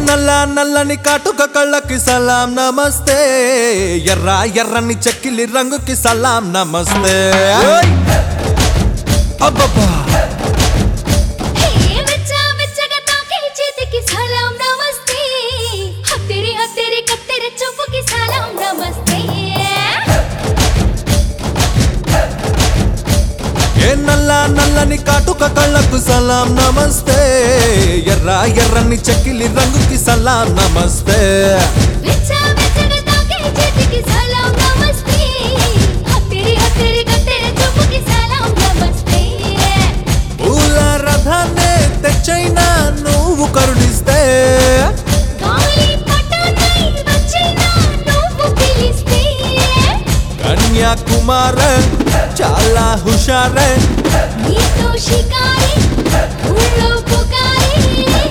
నల్ల నల్లని కాటుక కళ్ళకి సలాం నమస్తే ఎర్ర ఎర్రని చెక్కిలి రంగుకి సలాం నమస్తే అబ్బబ్బా హే వెచ్చ వెచ్చగా తాకే చేతికి సలాం నమస్తే హత్తెరి హత్తెరి కత్తెరి చూపుకి సలాం నమస్తే ఏ నల్ల నల్లని కాటుక కళ్ళకు సలాం నమస్తే ఎర్ర ఎర్రని చెక్కిలి రంగుకి సలాం నమస్తే వెచ్చ వెచ్చగా తాకే చేతికి సలాం నమస్తే హత్తెరి హత్తెరి కత్తెరి చూపుకి సలాం నమస్తే పూల రథాన్నే తెచ్చైనా నువ్వు కరుణిస్తే గాలి పటానై వచ్చినా నువ్వు పిలిస్తే కన్యాకుమార చాలా హుషారే నీతో షికారి ఊళ్ళో పుకారి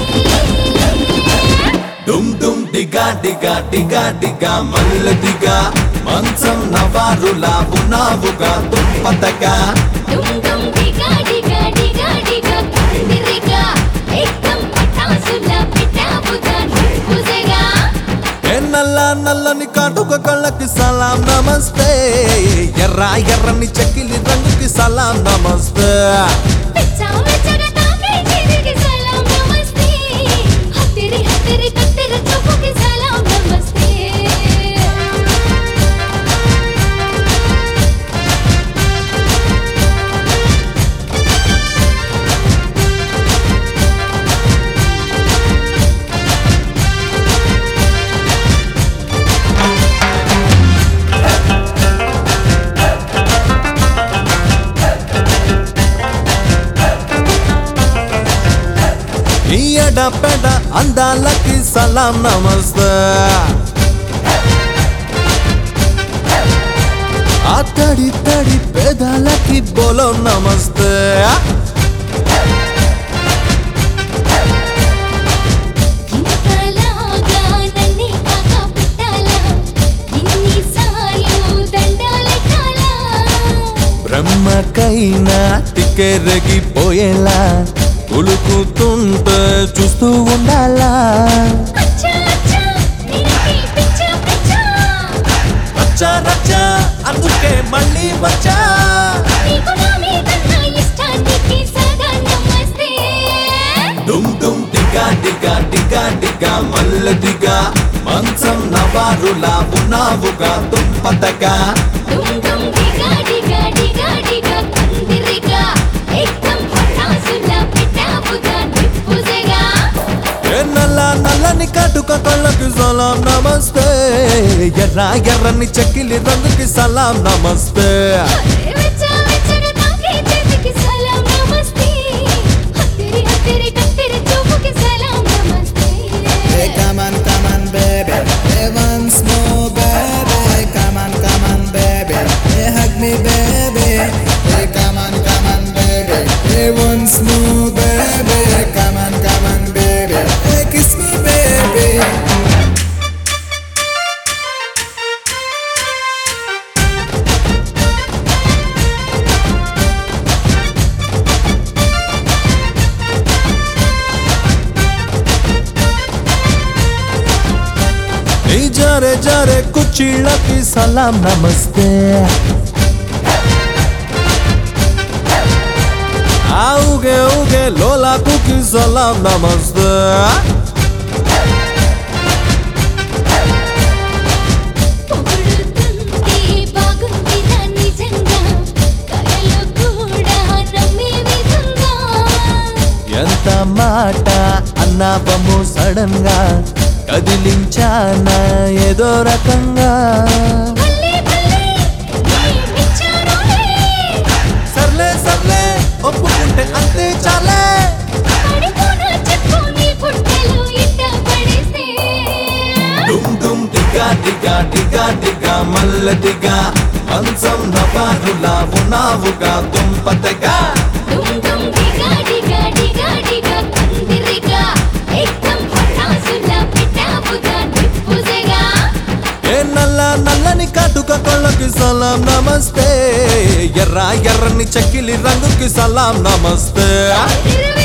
డుమ్ డుమ్ డిగా డిగా డిగా డిగా మల్ల దిగా మంచం నవారులా ఉన్నావుగా దుంపతగా డుమ్ డుమ్ డిగా డిగా డిగా డిగా కందిరిగా ఏకం పటాసులా పెట్టావుగా నువ్వుజగా ఏ నల్ల నల్లని కాటుక కళ్ళకి సలాం నమస్తే ఎర్ర ఎర్రని చెక్కిలి రంగుకి సలాం నమస్తే వెచ్చ వెచ్చగా తాకే చేతికి సలాం నమస్తే హత్తెరి హత్తెరి కత్తెరి చూపుకి సలాం నమస్తే ఈ ఎడపెడ అందాలకి సలాం నమస్తే ఆ తడి తడి పేదాలకి బోలో నమస్తే ఇంతలాగా నన్నే కాక పెట్టాలా ఇన్నిసార్లు దండాలెట్టాలా బ్రహ్మకైనా తిక్కెరగిపోయేలా ఉలుకుతుంటే చూస్తూ ఉండాలా అచ్చా అచ్చా నినకి పిచ్చ పిచ్చ రచ్చా రచ్చా అందుకే మళ్ళీ వచ్చా నీకు నా మీద నా ఇష్టానికి సదా నమస్తే డుమ్ డుమ్ డిగా డిగా డిగా డిగా మల్ల దిగా మంచం నవారులా ఉన్నావుగా దుంపతగా డుమ్ డుమ్ డిగా డిగా డిగా డిగా కందిరిగా ఏకం పటాసులా పెట్టావుగా నిప్పుజగా ఏ నల్ల నల్లని కాటుక కళ్ళకి సలాం నమస్తే ఎర్ర ఎర్రని చెక్కిలి రంగుకి సలాం నమస్తే వెచ్చ వెచ్చగా తాకే చేతికి సలాం నమస్తే హత్తెరి హత్తెరి కత్తెరి చూపుకి సలాం నమస్తే Hey, come on, come on, baby. Hey, once more, baby. Come on, come on, baby. Hey, hug me, baby. Hey, come on, come on, baby. Hey, once more, baby. Come on, come on, baby. Hey, kiss me, baby. ఈ జరే జరే కుచ్చిళ్ళకి సలాం నమస్తే ఆ ఊగే ఊగే లోలాకుకి సలాం నమస్తే పొగుడుతుంటే బాగుందిరా నిజంగా కలలు కూడా నమ్మే విధంగా ఎంత మాట అన్నాపము సడన్ గా కదిలించానా ఏదో రకంగా భలే భలే ప్రేమించానులే సర్లే సర్లే ఒప్పుకుంటే అంతే చాలే పడిపోనా చెప్పు నీ పుట్టెలు ఇట్ట పడేస్తే డుమ్ డుమ్ డిగా డిగా డిగా డిగా మల్ల దిగా మంచం నవారులా ఉన్నావుగా దుంపతగా డుమ్ డుమ్ డిగా డిగా డిగా డిగా కందిరిగా ఏకం పటాసులా పెట్టావుగా నిప్పుజగా ఏ నల్ల నల్లని కాటుక కళ్ళకి సలాం నమస్తే ఎర్ర ఎర్రని చెక్కిలి రంగుకి సలాం నమస్తే ఇరవై